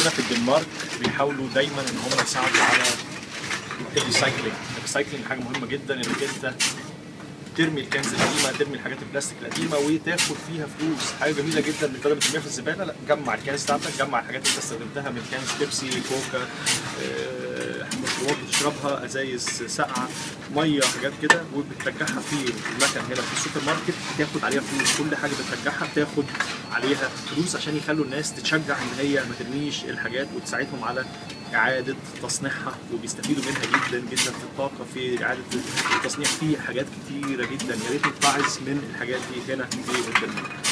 هنا في الدنمارك بيحاولوا دايما ان هم يساعدوا على الريسايكلينج الريسايكلينج حاجه مهمه جدا انك انت ترمي الكنز القديمه ترمي الحاجات البلاستيك القديمه وتاخد فيها فلوس حاجه جميله جدا مش بدل ما ترميها في الزباله لا جمع الكنز بتاعتك جمع الحاجات اللي انت استخدمتها من كنز بيبسي كوكا آه، مشروبات بتشربها ازايز ساقعه ميه حاجات كده وبترجعها في المكن هنا في السوبر ماركت تاخد عليها فلوس كل حاجه بترجعها بتاخد عليها فلوس عشان يخلوا الناس تتشجع ان هي ما ترميش الحاجات وتساعدهم على اعاده تصنيعها وبيستفيدوا منها جدا جدا في الطاقه في اعاده التصنيع في حاجات كتيره جدا يا ريت نتعظ من الحاجات دي هنا في الدنمارك